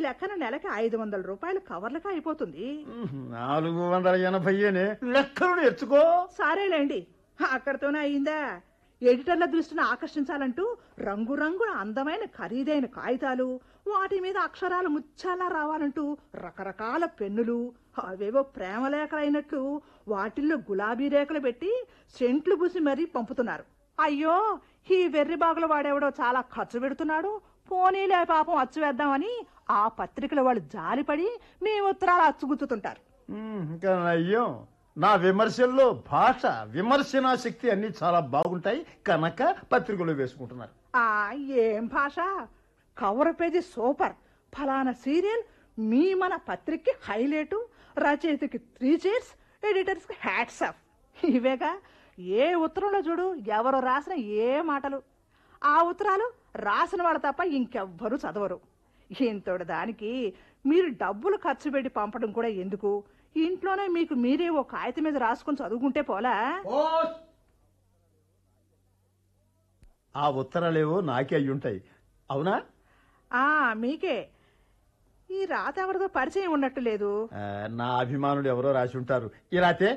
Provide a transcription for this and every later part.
లెక్కన నెలకి ఐదు వందల రూపాయలు కవర్లకి అయిపోతుంది నాలుగు వందల ఎనభైనే లెక్కలు నేర్చుకో సరేలేండి అక్కడితోనే అయిందా ఎడిటర్ల దృష్టిని ఆకర్షించాలంటూ రంగురంగుల అందమైన ఖరీదైన కాగితాలు వాటి మీద అక్షరాలు ముచ్చాలా రావాలంటూ రకరకాల పెన్నులు అవేవో ప్రేమ లేఖలైనట్లు వాటిల్లో గులాబీ రేఖలు పెట్టి సెంట్లు పూసి మరీ పంపుతున్నారు అయ్యో ఈ వెర్రి బాగులు వాడేవాడో చాలా ఖర్చు పెడుతున్నాడు పోనీలే పాపం అచ్చు వేద్దామని ఆ పత్రికల వాళ్ళు జాలిపడి మీ ఉత్తరాలు అచ్చుగుత్తుతుంటారు ఉమ్, ఇంకా అయ్యో నా విమర్శల్లో భాష విమర్శనా శక్తి అన్ని చాలా బాగుంటాయి కనుక పత్రికలు వేసుకుంటున్నారు ఆ ఏం భాష కవర్ పేజీ సూపర్ ఫలానా సీరియల్ మీ మన పత్రికకి హైలైట్ రచయితకి త్రీ చైర్స్ ఎడిటర్స్ కి హ్యాట్స్ ఆఫ్ ఇవేగా ఏ ఉత్తరంలో చూడు ఎవరు రాసిన ఏ మాటలు ఆ ఉత్తరాలు రాసిన వాళ్ళు తప్ప ఇంకెవ్వరూ చదవరు ఇంతటి దానికి మీరు డబ్బులు ఖర్చు పెట్టి పంపడం కూడా ఎందుకు ఇంట్లోనే మీకు మీరే ఓ కాగితం మీద రాసుకుని చదువుకుంటే పోలా ఆ ఉత్తరాలేవో నాకే అయి ఉంటాయి అవునా ఆ మీకే ఈ రాత ఎవరిదో పరిచయం ఉన్నట్టు లేదు ఆ, నా అభిమానులు ఎవరో రాసి ఉంటారు ఇలాతే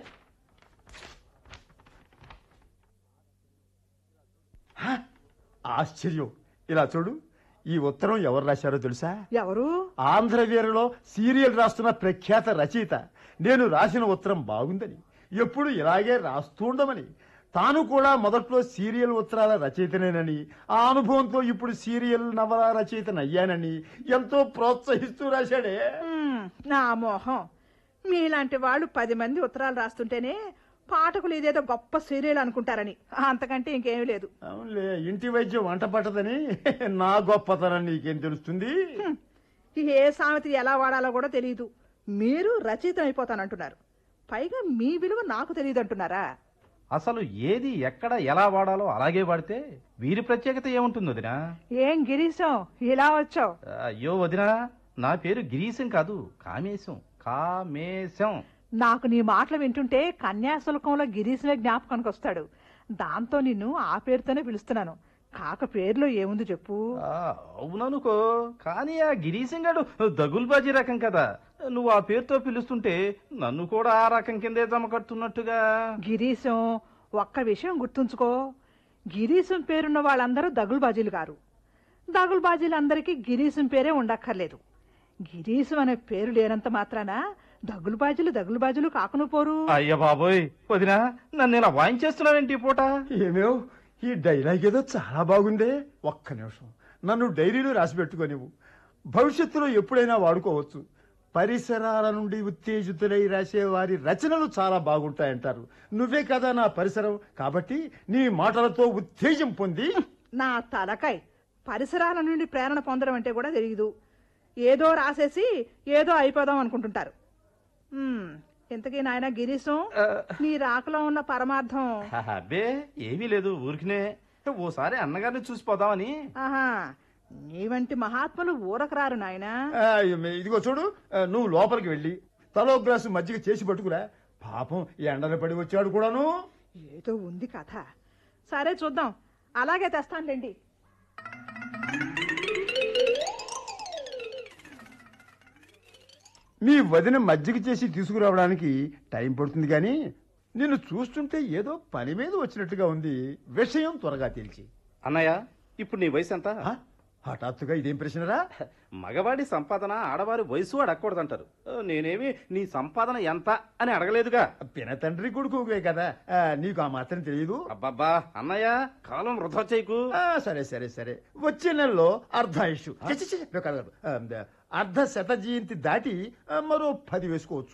హ, ఆశ్చర్యం ఇలా చూడు ఈ ఉత్తరం ఎవరు రాశారో తెలుసా ఎవరు ఆంధ్రవీరలో సీరియల్ రాస్తున్న ప్రఖ్యాత రచయిత నేను రాసిన ఉత్తరం బాగుందని ఎప్పుడు ఇలాగే రాస్తుండమని తాను కూడా మొదట్లో సీరియల్ ఉత్తరాల రచయితనేనని ఆ అనుభవంతో ఇప్పుడు సీరియల్ నవల రచయితనయ్యానని ఎంతో ప్రోత్సహిస్తూ రాశాడే మ్మ్, నా మోహం మీలాంటి వాళ్ళు పది మంది ఉత్తరాలు రాస్తుంటేనే పాఠకులు ఇదేదో గొప్ప సీరియల్ అనుకుంటారని అంతకంటే ఇంకేమీ లేదు అవునులే ఇంటి వైద్యం వంట పట్టదని నా గొప్పతనం నీకేం తెలుస్తుంది హ్మ్, ఏ సామెత ఎలా వాడాలో కూడా తెలియదు మీరు రచయితం అయిపోతానంటున్నారు పైగా మీ విలువ నాకు తెలియదు అంటున్నారా అసలు ఏది ఎక్కడ ఎలా వాడాలో అలాగే వాడితే వీరి ప్రత్యేకత ఏముంటుంది వదినా ఏం గిరీశం ఇలా వచ్చావు అయ్యో వదినా నా పేరు గిరీశం కాదు కామేశం కామేశం నాకు నీ మాటలు వింటుంటే కన్యాశుల్కంలో గిరీశమే జ్ఞాపకానికి వస్తాడు దాంతో నిన్ను ఆ పేరుతోనే పిలుస్తున్నాను కాక పేరులో ఏముంది చెప్పు ఆ, అవుననుకో కానీ ఆ గిరీశం గాడు దగుల్బాజీ రకం కదా నువ్వు ఆ పేరుతో పిలుస్తుంటే నన్ను కూడా ఆ రకం కిందే జమ కడుతున్నట్టుగా గిరీశం ఒక్క విషయం గుర్తుంచుకో గిరీశం పేరున్న వాళ్ళందరూ దగులుబాజీలు గారు దగులుబాజీలందరికీ గిరీశం పేరే ఉండక్కర్లేదు గిరీశం అనే పేరు లేనంత మాత్రాన దగులుబాజీలు దగులుబాజీలు కాకును పోరు అయ్య బాబోయ్ వదినా నన్ను ఇలా వాయించేస్తున్నావేంటి ఈ పూట ఏమేవ్ ఈ డైలాగ్ ఏదో చాలా బాగుందే ఒక్క నిమిషం నన్ను డైరీలో రాసి పెట్టుకోనివ్వు భవిష్యత్తులో ఎప్పుడైనా వాడుకోవచ్చు పరిసరాల నుండి ఉత్తేజితులై రాసే వారి రచనలు చాలా బాగుంటాయంటారు నువ్వే కదా నా పరిసరం కాబట్టి నీ మాటలతో ఉత్తేజం పొంది నా తలకాయ్ పరిసరాల నుండి ప్రేరణ పొందడం అంటే కూడా తెలియదు ఏదో రాసేసి ఏదో అయిపోదాం అనుకుంటుంటారు ఉమ్, ఇంతకీ నాయన గిరీశం నీ రాకలో ఉన్న పరమార్థం అబ్బే ఏమీ లేదు ఊరికినే ఓసారి అన్నగారిని చూసిపోదామని ఆహా నీ వంటి మహాత్ములు ఊరకు రారు నాయనా ఆ, ఇదిగో చూడు ఆ, నువ్వు లోపలికి వెళ్ళి తలో గ్లాసు మజ్జిగ చేసి పట్టుకురా పాపం ఎండలు పడి వచ్చాడు కూడాను ఏదో ఉంది కథ సరే చూద్దాం అలాగే తెస్తానులేండి మీ వదిన మజ్జిగ చేసి తీసుకురావడానికి టైం పడుతుంది కానీ నిన్ను చూస్తుంటే ఏదో పని మీద వచ్చినట్టుగా ఉంది విషయం త్వరగా తెలిసి అన్నయ్య ఇప్పుడు నీ వయసు ఎంత ఆ? హఠాత్తుగా ఇదేం ప్రశ్నరా మగవాడి సంపాదన ఆడవారి వయసు అడగకూడదంటారు నేనేమి నీ సంపాదన ఎంత అని అడగలేదుగా పిన తండ్రి కొడుకువే కదా ఆ, నీకు ఆ మాత్రం తెలియదు అబ్బబ్బా అన్నయ్య కాలం వృధా చేయకు ఆ, సరే సరే సరే వచ్చే నెలలో అర్ధాయుషు ఛీ, ఛీ, ఛీ, కాదు, కాదు. ఆ, అర్ధ శత జయంతి దాటి ఆ, మరో పది వేసుకోవచ్చు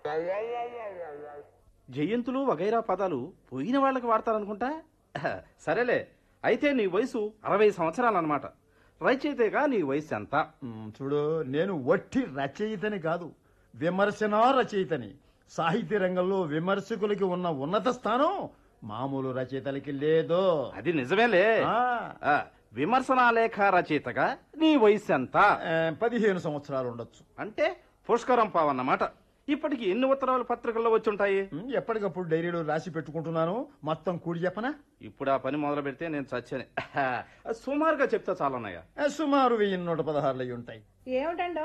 జయంతులు వగైరా పదాలు పోయిన వాళ్ళకి వాడతారనుకుంటా సరేలే అయితే నీ వయసు అరవై సంవత్సరాలన్నమాట రచయితేగా నీ వయసు ఎంత మ్, చూడు నేను వట్టి రచయితని కాదు విమర్శనా రచయితని సాహిత్య రంగంలో విమర్శకులకి ఉన్న ఉన్నత స్థానం మామూలు రచయితలకి లేదు అది నిజమేలే ఆ, ఆ, విమర్శనా లేఖ రచయితగా నీ వయసు ఎంత ఆ, పదిహేను సంవత్సరాలు ఉండొచ్చు అంటే పుష్కరం పావన్నమాట ఇప్పటికి ఎన్ని ఉత్తరాలు పత్రికల్లో వచ్చుంటాయి మ్, ఎప్పటికప్పుడు డైరీలో రాసి పెట్టుకుంటున్నాను మొత్తం కూడి చెప్పనా ఇప్పుడు ఆ పని మొదలు పెడితే నేను చచ్చాను సుమారుగా చెప్తా చాలన్నయ్య ఆ, సుమారు వెయ్యి నూట పదహారులు అయి ఉంటాయి ఏమిటండి